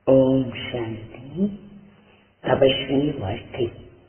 ஓம் சாந்தி தபஸ்வி வாழ்க்கை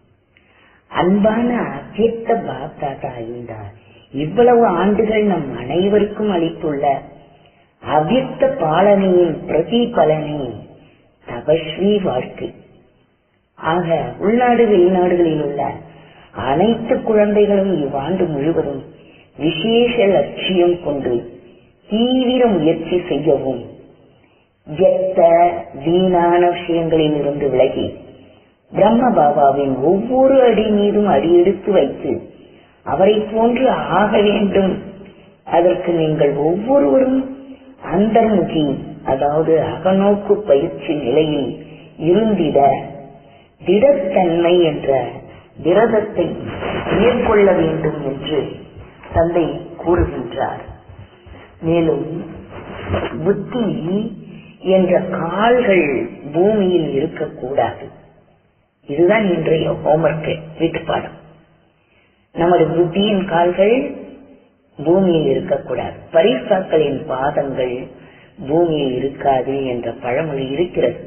அன்பான அத்தியத்த பாப்தாதா இந்த இவ்வளவு ஆண்டுகள் நம் அனைவருக்கும் அளித்துள்ள அவ்யக்த பாலனையின் பிரதிபலனை தபஸ்வி வாழ்க்கை ஆக உள்நாடு வெளிநாடுகளில் உள்ள அனைத்து குழந்தைகளும் இவ்வாண்டு முழுவதும் விசேஷ லட்சியம் கொண்டு தீவிர முயற்சி செய்யவும் வியக்த வீணான விஷயங்களில் இருந்து விலகி பிரம்ம பாபாவின் ஒவ்வொரு அடி மீதும் அடியெடுத்து வைத்து அவரை போன்று ஆக வேண்டும் அதற்கு நீங்கள் ஒவ்வொருவரும் அந்தர்முகி அதாவது அகநோக்கு பயிற்சி நிலையில் இருந்திட திடத்தன்மை என்ற விரதத்தை மேற்கொள்ள வேண்டும் என்று தந்தை கூறுகின்றார் மேலும் புத்தி என்ற கால்கள் பூமியில் இருக்கக்கூடாது இதுதான் இன்றைய ஹோம்ஒர்க் வீட்டுப்பாடம் நமது புத்தியின் கால்கள் பூமியில் இருக்கக்கூடாது பரிசாக்களின் பாதங்கள் பூமியில் இருக்காது என்ற பழமொழி இருக்கிறது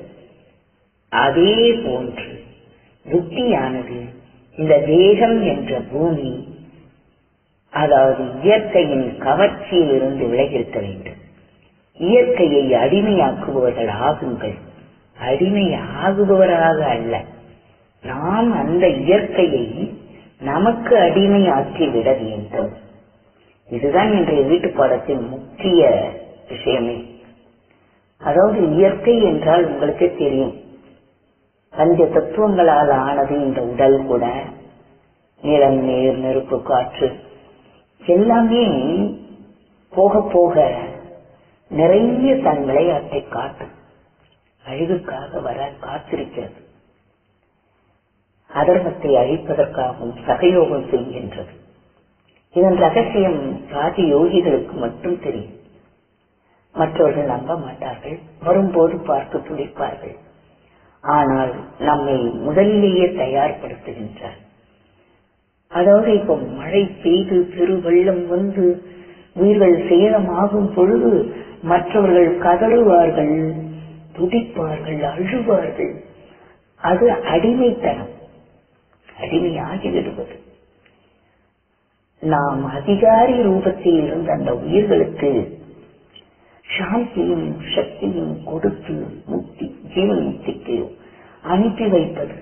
அதே போன்று புத்தியானது இந்த தேகம் என்ற பூமி அதாவது இயற்கையின் கவர்ச்சியில் இருந்து விலகிருக்க வேண்டும் இயற்கையை அடிமையாக்குபவர்கள் ஆகுங்கள் அடிமை ஆகுபவராக அல்ல நாம் அந்த இயற்கையை நமக்கு அடிமையாக்கி விட வேண்டும் இதுதான் இன்றைய வீட்டு பாடத்தின் முக்கிய விஷயமே அதாவது இயற்கை என்றால் உங்களுக்கே தெரியும் பஞ்ச தத்துவங்களால் ஆனது இந்த உடல் கூட நிலம் நீர் நெருப்பு காற்று எல்லாமே போக போக நிறைய தன் விளையாட்டை காட்டும் அழிவுக்காக வர காத்திருக்கிறது அதர்மத்தை அழிப்பதற்காகவும் சகயோகம் செய்கின்றது இதன் ரகசியம் ராஜ யோகிகளுக்கு மட்டும் தெரியும் மற்றவர்கள் நம்ப மாட்டார்கள் வரும்போது பார்த்து துடிப்பார்கள் ஆனால் நம்மை முதலிலேயே தயார்படுத்துகின்றார் அதாவது இப்ப மழை பெய்து பெருவெள்ளம் வந்து உயிர்கள் சேதமாகும் பொழுது மற்றவர்கள் கதறுவார்கள் துடிப்பார்கள் அழுவார்கள் அது அடிமைத்தனம் அடிமையாகி விடுவது நாம் அதிகாரி ரூபத்தில் இருந்த அந்த உயிர்களுக்கு சாந்தியும் சக்தியும் கொடுத்து முக்தி ஜீவன் முக்திக்கு அனுப்பி வைப்பது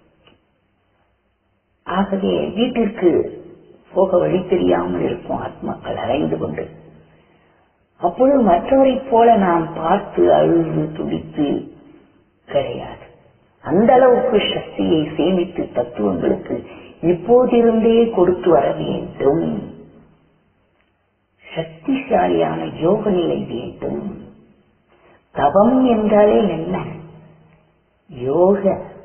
ஆகவே வீட்டிற்கு போக வழி தெரியாமல் இருக்கும் ஆத்மாக்கள் அலைந்து கொண்டு அப்பொழுது மற்றவரைப் போல நாம் பார்த்து அழுது துடித்து கிடையாது அந்த அளவுக்கு சக்தியை சேமித்து தத்துவங்களுக்கு இப்போதிருந்தே கொடுத்து வர வேண்டும் சக்திசாலியான யோக நிலை வேண்டும் தவம் என்றாலே என்ன யோக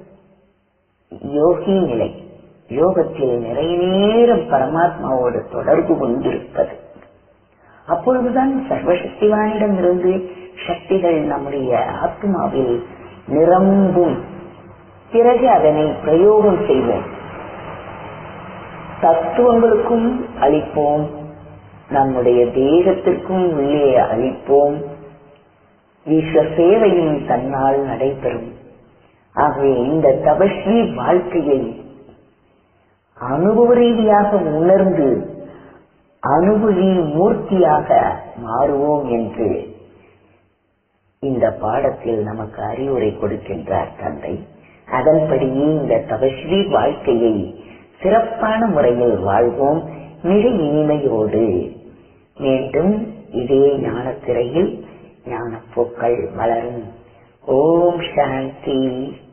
யோகி நிலை யோகத்தில் நிறைய நேரம் பரமாத்மாவோடு தொடர்பு கொண்டிருப்பது அப்பொழுதுதான் சர்வசக்திவானிடம் இருந்து சக்திகள் நம்முடைய ஆத்மாவில் நிரம்பும் பிறகு அதனை பிரயோகம் செய்வோம் தத்துவங்களுக்கும் அளிப்போம் நம்முடைய தேகத்திற்கும் உள்ளே அளிப்போம் ஈஸ்வர சேவையும் தன்னால் நடைபெறும் ஆகவே இந்த தபஸ்வி வாழ்க்கையை அனுபவ ரீதியாக உணர்ந்து அனுபவி மூர்த்தியாக மாறுவோம் என்று இந்த பாடத்தில் நமக்கு அறிவுரை கொடுக்கின்றார் தந்தை அதன்படியே இந்த தபஸ்வி வாழ்க்கையை சிறப்பான முறையில் வாழ்வோம் மிக இனிமையோடு மீண்டும் இதே ஞானத்திரையில் ஞானப்பூக்கள் வளரும் ஓம் சாந்தி